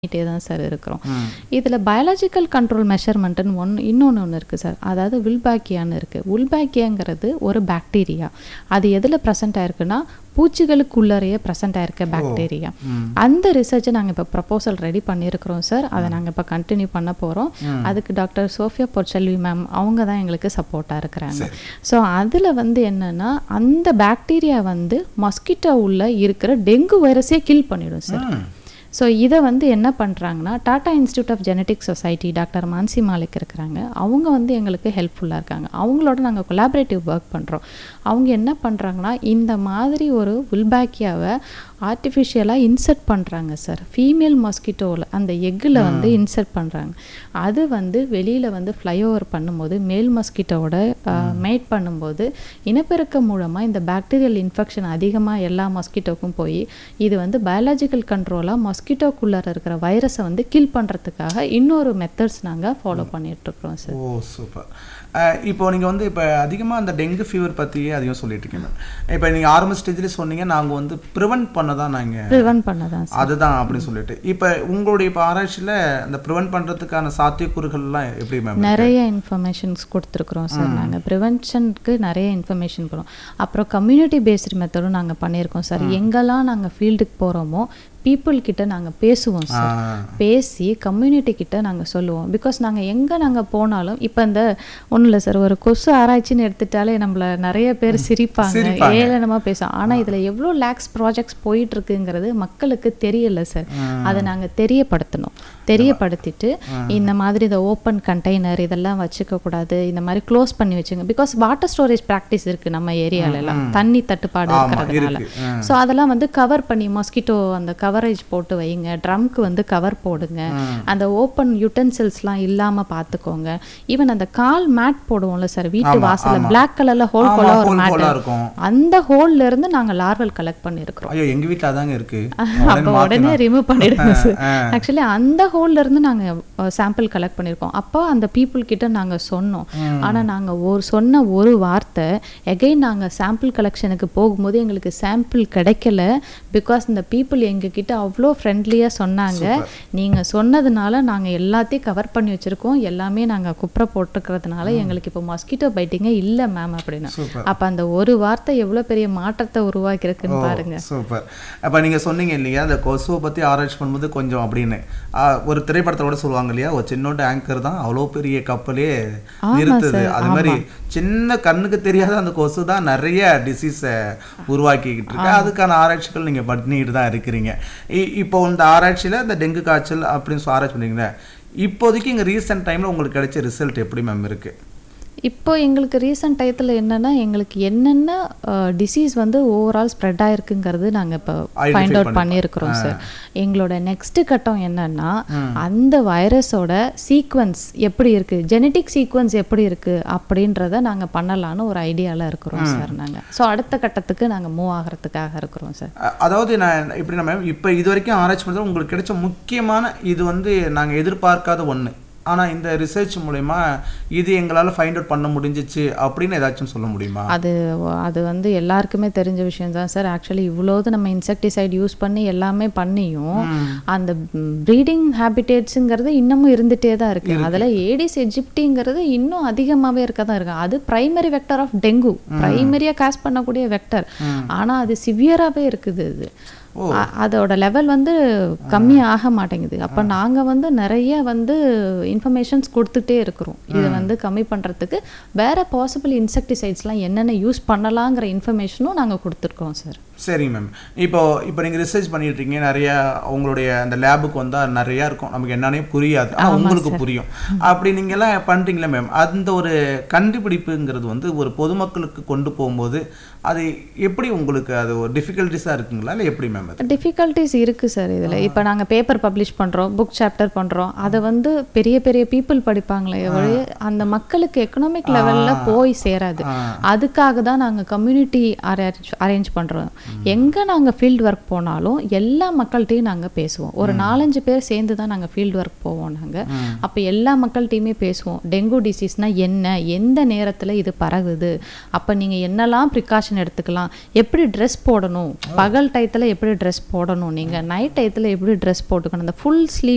பண்ணிகிட்டே தான் சார் இருக்கிறோம் இதில் பயாலஜிக்கல் கண்ட்ரோல் மெஷர்மெண்ட்டுன்னு ஒன்று இன்னொன்று ஒன்று இருக்குது சார் அதாவது வில்பாக்கியான்னு இருக்குது உல்பாக்கியாங்கிறது ஒரு பாக்டீரியா அது எதில் ப்ரெசென்ட் ஆயிருக்குன்னா பூச்சிகளுக்குள்ளறையே ப்ரெசென்ட் ஆயிருக்க பாக்டீரியா அந்த ரிசர்ச்சை நாங்கள் இப்போ ப்ரப்போசல் ரெடி பண்ணியிருக்கிறோம் சார் அதை நாங்கள் இப்போ கண்டினியூ பண்ண போகிறோம் அதுக்கு டாக்டர் சோஃபியா பொற்செல்வி மேம் அவங்க தான் எங்களுக்கு சப்போர்ட்டாக இருக்கிறாங்க ஸோ அதில் வந்து என்னன்னா அந்த பாக்டீரியா வந்து மஸ்கிட்டோ உள்ள இருக்கிற டெங்கு வைரஸே கில் பண்ணிடும் சார் ஸோ இதை வந்து என்ன பண்ணுறாங்கன்னா Tata institute of genetic society doctor Mansi Malik இருக்கிறாங்க அவங்க வந்து எங்களுக்கு ஹெல்ப்ஃபுல்லாக இருக்காங்க அவங்களோட நாங்கள் கொலாபரேட்டிவ் ஒர்க் பண்ணுறோம் அவங்க என்ன பண்ணுறாங்கன்னா இந்த மாதிரி ஒரு உல்பாக்கியாவை ஆர்டிஃபிஷியலாக இன்சர்ட் பண்ணுறாங்க சார் ஃபீமேல் மஸ்கிட்டோவில் அந்த எக்கில் வந்து இன்சர்ட் பண்ணுறாங்க அது வந்து வெளியில் வந்து ஃப்ளைஓவர் பண்ணும்போது மேல் மஸ்கிட்டோட மேட் பண்ணும்போது இனப்பெருக்கம் மூலமாக இந்த பாக்டீரியல் இன்ஃபெக்ஷன் அதிகமாக எல்லா மஸ்கிட்டோக்கும் போய் இது வந்து பயாலஜிக்கல் கண்ட்ரோலாக மஸ்கிட்டோக்குள்ளார இருக்கிற வைரஸை வந்து கில் பண்ணுறதுக்காக இன்னொரு மெத்தட்ஸ் நாங்கள் ஃபாலோ பண்ணிகிட்ருக்குறோம் சார் ஓ சூப்பர் இப்போ நீங்கள் வந்து இப்போ அதிகமாக அந்த டெங்கு ஃபீவர் பற்றியே அதிகம் சொல்லிட்டு இருக்கீங்க இப்போ நீங்கள் ஆரம்ப ஸ்டேஜ்லேயே சொன்னீங்க நாங்கள் வந்து ப்ரிவென்ட் பண்ண தான் நாங்கள் ப்ரிவென்ட் பண்ண தான் சார் அதுதான் அப்படின்னு சொல்லிட்டு இப்போ உங்களுடைய இப்போ ஆராய்ச்சியில் இந்த ப்ரிவென்ட் பண்ணுறதுக்கான சாத்தியக்கூறுகள்லாம் எப்படி மேம் நிறைய இன்ஃபர்மேஷன்ஸ் கொடுத்துருக்குறோம் சார் நாங்கள் ப்ரிவென்ஷனுக்கு நிறைய இன்ஃபர்மேஷன் கொடுறோம் அப்புறம் கம்யூனிட்டி பேஸ்டு மெத்தடும் நாங்கள் பண்ணியிருக்கோம் சார் எங்கெல்லாம் நாங்கள் ஃபீல்டுக்கு போகிறோமோ பீப்புள் கிட்ட நாங்கள் பேசுவோம் சார் பேசி கம்யூனிட்டி கிட்ட நாங்கள் சொல்லுவோம் பிகாஸ் நாங்கள் எங்கே நாங்கள் போனாலும் இப்போ இந்த ஒன்றும் இல்லை சார் ஒரு கொசு ஆராய்ச்சின்னு எடுத்துட்டாலே நம்மள நிறைய பேர் சிரிப்பாங்க ஏளனமாக பேசுவோம் ஆனால் இதில் எவ்வளோ லேக்ஸ் ப்ராஜெக்ட்ஸ் போயிட்டு இருக்குங்கிறது மக்களுக்கு தெரியல சார் அதை நாங்கள் தெரியப்படுத்தணும் தெரியப்படுத்திட்டு இந்த மாதிரி இந்த ஓப்பன் கண்டெய்னர் இதெல்லாம் வச்சுக்க கூடாது இந்த மாதிரி க்ளோஸ் பண்ணி வச்சுங்க பிகாஸ் வாட்டர் ஸ்டோரேஜ் ப்ராக்டிஸ் இருக்குது நம்ம ஏரியால எல்லாம் தண்ணி தட்டுப்பாடு இருக்கிறதுனால ஸோ அதெல்லாம் வந்து கவர் பண்ணி மஸ்கிட்டோ அந்த கவரேஜ் போட்டு வைங்க ட்ரம்க்கு வந்து கவர் போடுங்க அந்த ஓப்பன் யூட்டன்சில்ஸ்லாம் இல்லாமல் பார்த்துக்கோங்க ஈவன் அந்த கால் மேட் போடுவோம்ல சார் வீட்டு வாசல்ல பிளாக் கலர்ல ஹோல் ஹோலா ஒரு மேட் இருக்கும் அந்த ஹோல்ல இருந்து நாங்க லார்வல் கலெக்ட் பண்ணியிருக்கிறோம் ஐயோ எங்கள் வீட்டில் அதாங்க இருக்கு அப்போ உடனே ரிமூவ் பண்ணிடுங்க சார் ஆக்சுவலி அந்த ஹோல்ல இருந்து நாங்க சாம்பிள் கலெக்ட் பண்ணியிருக்கோம் அப்போ அந்த பீப்புள் கிட்ட நாங்க சொன்னோம் ஆனா நாங்க ஒரு சொன்ன ஒரு வார்த்தை எகைன் நாங்க சாம்பிள் கலெக்ஷனுக்கு போகும்போது எங்களுக்கு சாம்பிள் கிடைக்கல பிகாஸ் இந்த பீப்புள் எங்ககிட்ட அவ்வளோ ஃப்ரெண்ட்லியாக சொன்னாங்க நீங்கள் சொன்னதுனால நாங்கள் எல்லாத்தையும் கவர் பண்ணி வச்சுருக்கோம் எல்லாமே நாங்கள் குப்புற போட்டுக்கிறதுனால எங்களுக்கு இப்போ மஸ்கிட்டோ பைட்டிங்கே இல்லை மேம் அப்படின்னு அப்போ அந்த ஒரு வார்த்தை எவ்வளோ பெரிய மாற்றத்தை உருவாக்கியிருக்குன்னு பாருங்க சூப்பர் அப்போ நீங்கள் சொன்னீங்க இல்லையா அந்த கொசுவை பற்றி ஆராய்ச்சி பண்ணும்போது கொஞ்சம் அப்படின்னு ஒரு திரைப்படத்தோட சொல்லுவாங்க இல்லையா ஒரு சின்னோட ஆங்கர் தான் அவ்வளோ பெரிய கப்பலே நிறுத்துது அது மாதிரி சின்ன கண்ணுக்கு தெரியாத அந்த கொசு தான் நிறைய டிசீஸை உருவாக்கிக்கிட்டு இருக்கு அதுக்கான ஆராய்ச்சிகள் நீங்கள் பண்ணிட்டு தான் இருக்கிறீங்க இப்போ இந்த ஆராய்ச்சியில் இந்த டெங்கு காய்ச்சல் அப்படின்னு ஆராய்ச்சி பண்ணுறீங்களே இப்போதைக்கு இங்கே ரீசெண்ட் டைமில் உங்களுக்கு கிடைச்ச ரிசல்ட் எப்படி மேம் இருக்குது இப்போ எங்களுக்கு ரீசெண்ட் டயத்தில் என்னென்னா எங்களுக்கு என்னென்ன டிசீஸ் வந்து ஓவரால் ஸ்ப்ரெட் ஆயிருக்குங்கிறது நாங்கள் இப்போ ஃபைண்ட் அவுட் பண்ணியிருக்கிறோம் சார் எங்களோட நெக்ஸ்ட் கட்டம் என்னன்னா அந்த வைரஸோட சீக்வன்ஸ் எப்படி இருக்குது ஜெனட்டிக் சீக்வன்ஸ் எப்படி இருக்குது அப்படின்றத நாங்கள் பண்ணலான்னு ஒரு ஐடியாவில் இருக்கிறோம் சார் நாங்கள் ஸோ அடுத்த கட்டத்துக்கு நாங்கள் மூவ் ஆகிறதுக்காக இருக்கிறோம் சார் அதாவது நான் இப்படி நம்ம இப்போ இது வரைக்கும் ஆராய்ச்சி பண்ணுறது உங்களுக்கு கிடைச்ச முக்கியமான இது வந்து நாங்கள் எதிர்பார்க்காத ஒன்று ஆனால் இந்த ரிசர்ச் மூலயமா இது எங்களால் ஃபைண்ட் அவுட் பண்ண முடிஞ்சிச்சு அப்படின்னு ஏதாச்சும் சொல்ல முடியுமா அது அது வந்து எல்லாருக்குமே தெரிஞ்ச விஷயம் தான் சார் ஆக்சுவலி இவ்வளோது நம்ம இன்செக்டிசைட் யூஸ் பண்ணி எல்லாமே பண்ணியும் அந்த ப்ரீடிங் ஹேபிடேட்ஸுங்கிறது இன்னமும் இருந்துகிட்டே தான் இருக்குது அதில் ஏடிஸ் எஜிப்டிங்கிறது இன்னும் அதிகமாகவே இருக்க தான் இருக்கு அது ப்ரைமரி வெக்டர் ஆஃப் டெங்கு ப்ரைமரியாக காஸ் பண்ணக்கூடிய வெக்டர் ஆனால் அது சிவியராகவே இருக்குது அது அதோட லெவல் வந்து கம்மி ஆக மாட்டேங்குது அப்போ நாங்கள் வந்து நிறைய வந்து இன்ஃபர்மேஷன்ஸ் கொடுத்துட்டே இருக்கிறோம் இதை வந்து கம்மி பண்ணுறதுக்கு வேற பாசிபிள் இன்செக்டிசைட்ஸ்லாம் என்னென்ன யூஸ் பண்ணலாங்கிற இன்ஃபர்மேஷனும் நாங்கள் கொடுத்துருக்கோம் சார் சரிங்க மேம் இப்போ இப்போ நீங்கள் ரிசர்ச் பண்ணிட்டு இருக்கீங்க நிறைய உங்களுடைய அந்த லேபுக்கு வந்தால் நிறையா இருக்கும் நமக்கு என்னன்னே புரியாது ஆனால் உங்களுக்கு புரியும் அப்படி நீங்கள்லாம் பண்ணுறீங்களே மேம் அந்த ஒரு கண்டுபிடிப்புங்கிறது வந்து ஒரு பொதுமக்களுக்கு கொண்டு போகும்போது அது எப்படி உங்களுக்கு அது ஒரு டிஃபிகல்ட்டிஸாக இருக்குங்களா இல்லை எப்படி மேம் அது டிஃபிகல்ட்டிஸ் இருக்குது சார் இதில் இப்போ நாங்கள் பேப்பர் பப்ளிஷ் பண்ணுறோம் புக் சாப்டர் பண்ணுறோம் அதை வந்து பெரிய பெரிய பீப்புள் படிப்பாங்களே ஒழிய அந்த மக்களுக்கு எக்கனாமிக் லெவலில் போய் சேராது அதுக்காக தான் நாங்கள் கம்யூனிட்டி அரேஞ்ச் அரேஞ்ச் பண்ணுறோம் எங்கே நாங்கள் ஃபீல்டு ஒர்க் போனாலும் எல்லா மக்கள்கிட்டையும் நாங்கள் பேசுவோம் ஒரு நாலஞ்சு பேர் சேர்ந்து தான் நாங்கள் ஃபீல்டு ஒர்க் போவோம் நாங்கள் அப்போ எல்லா மக்கள்கிட்டையுமே பேசுவோம் டெங்கு டிசீஸ்னால் என்ன எந்த நேரத்தில் இது பரவுது அப்போ நீங்கள் என்னெல்லாம் ப்ரிகாஷன் எடுத்துக்கலாம் எப்படி ட்ரெஸ் போடணும் பகல் டயத்தில் எப்படி ட்ரெஸ் போடணும் நீங்கள் நைட் டயத்தில் எப்படி ட்ரெஸ் போட்டுக்கணும் அந்த ஃபுல் ஸ்லீவ்